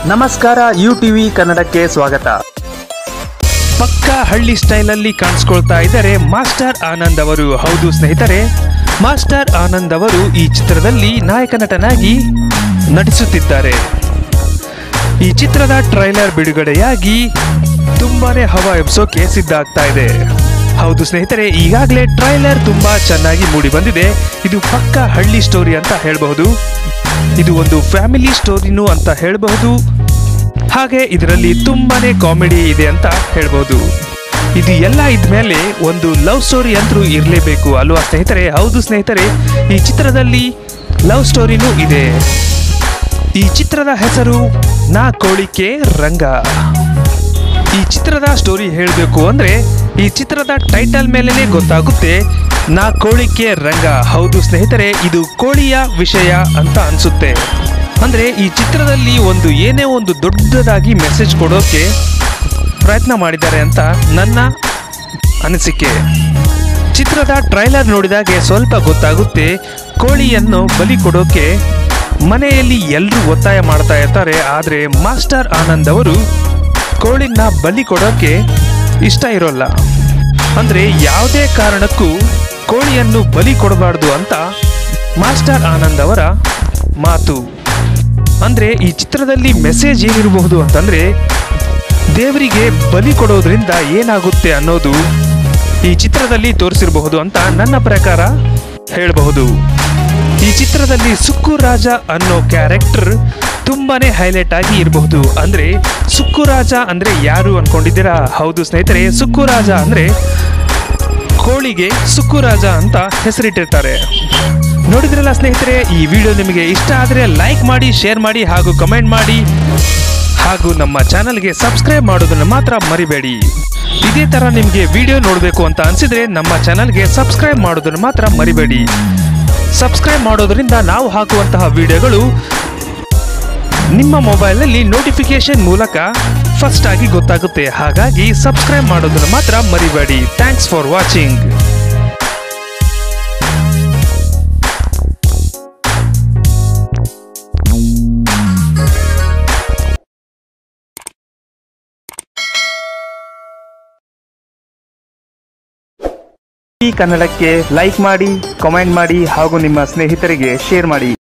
ನಮಸ್ಕಾರ you TV ಕನ್ನಡಕ್ಕೆ ಸ್ವಾಗತ ಪಕ್ಕ ಹಳ್ಳಿ ಸ್ಟೈಲಲ್ಲಿ ಕಾಣಿಸ್ಕೊಳ್ತಾ ಇದ್ದಾರೆ ಮಾಸ್ಟರ್ ಆನಂದ್ ಅವರು ಹೌದು ಸ್ನೇಹಿತರೆ ಮಾಸ್ಟರ್ ಆನಂದ್ ಅವರು ಈ ಚಿತ್ರದಲ್ಲಿ ನಾಯಕ ನಟನಾಗಿ ನಟಿಸುತ್ತಿದ್ದಾರೆ ಈ ಚಿತ್ರದ ಟ್ರೈಲರ್ ಬಿಡುಗಡೆಯಾಗಿ ತುಂಬಾನೇ ಹವಾ ಎಬ್ಸೋಕೆ ಸಿದ್ಧ ಆಗ್ತಾ ಇದೆ ಹೌದು ಸ್ನೇಹಿತರೆ ಈಗಾಗಲೇ ಟ್ರೈಲರ್ ತುಂಬಾ ಚೆನ್ನಾಗಿ ಮೂಡಿ ಬಂದಿದೆ ಇದು ಪಕ್ಕ ಹಳ್ಳಿ ಸ್ಟೋರಿ ಅಂತ ಹೇಳಬಹುದು ಇದು ಒಂದು ಫ್ಯಾಮಿಲಿ ಸ್ಟೋರಿನೂ ಅಂತ ಹೇಳಬಹುದು ಹಾಗೆ ಇದರಲ್ಲಿ ತುಂಬಾನೇ ಕಾಮಿಡಿ ಇದೆ ಅಂತ ಹೇಳ್ಬೋದು ಇದು ಎಲ್ಲ ಇದ್ಮೇಲೆ ಒಂದು ಲವ್ ಸ್ಟೋರಿ ಅಂತೂ ಇರಲೇಬೇಕು ಅಲ್ವಾ ಸ್ನೇಹಿತರೆ ಹೌದು ಸ್ನೇಹಿತರೆ ಈ ಚಿತ್ರದಲ್ಲಿ ಲವ್ ಸ್ಟೋರಿನೂ ಇದೆ ಈ ಚಿತ್ರದ ಹೆಸರು ನಾ ಕೋಳಿಕೆ ರಂಗ ಈ ಚಿತ್ರದ ಸ್ಟೋರಿ ಹೇಳಬೇಕು ಅಂದ್ರೆ ಈ ಚಿತ್ರದ ಟೈಟಲ್ ಮೇಲೆನೆ ಗೊತ್ತಾಗುತ್ತೆ ನಾ ಕೋಳಿಕೆ ರಂಗ ಹೌದು ಸ್ನೇಹಿತರೆ ಇದು ಕೋಳಿಯ ವಿಷಯ ಅಂತ ಅನ್ಸುತ್ತೆ ಅಂದ್ರೆ ಈ ಚಿತ್ರದಲ್ಲಿ ಒಂದು ಏನೇ ಒಂದು ದೊಡ್ಡದಾಗಿ ಮೆಸೇಜ್ ಕೊಡೋಕೆ ಪ್ರಯತ್ನ ಮಾಡಿದ್ದಾರೆ ಅಂತ ನನ್ನ ಅನಿಸಿಕೆ ಚಿತ್ರದ ಟ್ರೈಲರ್ ನೋಡಿದಾಗೆ ಸ್ವಲ್ಪ ಗೊತ್ತಾಗುತ್ತೆ ಕೋಳಿಯನ್ನು ಬಲಿ ಕೊಡೋಕೆ ಮನೆಯಲ್ಲಿ ಎಲ್ಲರೂ ಒತ್ತಾಯ ಮಾಡ್ತಾ ಇರ್ತಾರೆ ಆದರೆ ಮಾಸ್ಟರ್ ಆನಂದ್ ಅವರು ಕೋಳಿನ ಬಲಿ ಕೊಡೋಕೆ ಇಷ್ಟ ಇರೋಲ್ಲ ಅಂದ್ರೆ ಯಾವುದೇ ಕಾರಣಕ್ಕೂ ಕೋಳಿಯನ್ನು ಬಲಿ ಕೊಡಬಾರ್ದು ಅಂತ ಮಾಸ್ಟರ್ ಆನಂದ್ ಅವರ ಮಾತು ಅಂದ್ರೆ ಈ ಚಿತ್ರದಲ್ಲಿ ಮೆಸೇಜ್ ಏನಿರಬಹುದು ಅಂತಂದ್ರೆ ದೇವರಿಗೆ ಬಲಿ ಕೊಡೋದ್ರಿಂದ ಏನಾಗುತ್ತೆ ಅನ್ನೋದು ಈ ಚಿತ್ರದಲ್ಲಿ ತೋರಿಸಿರಬಹುದು ಅಂತ ನನ್ನ ಪ್ರಕಾರ ಹೇಳಬಹುದು ಈ ಚಿತ್ರದಲ್ಲಿ ಸುಕ್ಕು ರಾಜ ಅನ್ನೋ ಕ್ಯಾರೆಕ್ಟರ್ ತುಂಬಾನೇ ಹೈಲೈಟ್ ಆಗಿ ಇರಬಹುದು ಅಂದ್ರೆ ಸುಕ್ಕು ರಾಜ ಅಂದ್ರೆ ಯಾರು ಅನ್ಕೊಂಡಿದ್ದೀರಾ ಹೌದು ಸ್ನೇಹಿತರೆ ಸುಕ್ಕು ರಾಜ ಅಂದ್ರೆ ಕೋಳಿಗೆ ಸುಕ್ಕು ರಾಜ ಅಂತ ಹೆಸರಿಟ್ಟಿರ್ತಾರೆ ನೋಡಿದ್ರಲ್ಲ ಸ್ನೇಹಿತರೆ ಈ ವಿಡಿಯೋ ನಿಮಗೆ ಇಷ್ಟ ಆದರೆ ಲೈಕ್ ಮಾಡಿ ಶೇರ್ ಮಾಡಿ ಹಾಗೂ ಕಮೆಂಟ್ ಮಾಡಿ ಹಾಗೂ ನಮ್ಮ ಚಾನಲ್ಗೆ ಸಬ್ಸ್ಕ್ರೈಬ್ ಮಾಡೋದನ್ನು ಮಾತ್ರ ಮರಿಬೇಡಿ ಇದೇ ತರ ನಿಮಗೆ ವಿಡಿಯೋ ನೋಡಬೇಕು ಅಂತ ಅನ್ಸಿದ್ರೆ ನಮ್ಮ ಚಾನಲ್ಗೆ ಸಬ್ಸ್ಕ್ರೈಬ್ ಮಾಡೋದನ್ನು ಮಾತ್ರ ಮರಿಬೇಡಿ ಸಬ್ಸ್ಕ್ರೈಬ್ ಮಾಡೋದ್ರಿಂದ ನಾವು ಹಾಕುವಂತಹ ವಿಡಿಯೋಗಳು ನಿಮ್ಮ ಮೊಬೈಲ್ನಲ್ಲಿ ನೋಟಿಫಿಕೇಶನ್ ಮೂಲಕ ಫಸ್ಟ್ ಆಗಿ ಗೊತ್ತಾಗುತ್ತೆ ಹಾಗಾಗಿ ಸಬ್ಸ್ಕ್ರೈಬ್ ಮಾಡೋದನ್ನು ಮಾತ್ರ ಮರಿಬೇಡಿ ಥ್ಯಾಂಕ್ಸ್ ಫಾರ್ ವಾಚಿಂಗ್ ಈ ಕನ್ನಡಕ್ಕೆ ಲೈಕ್ ಮಾಡಿ ಕಾಮೆಂಟ್ ಮಾಡಿ ಹಾಗೂ ನಿಮ್ಮ ಸ್ನೇಹಿತರಿಗೆ ಶೇರ್ ಮಾಡಿ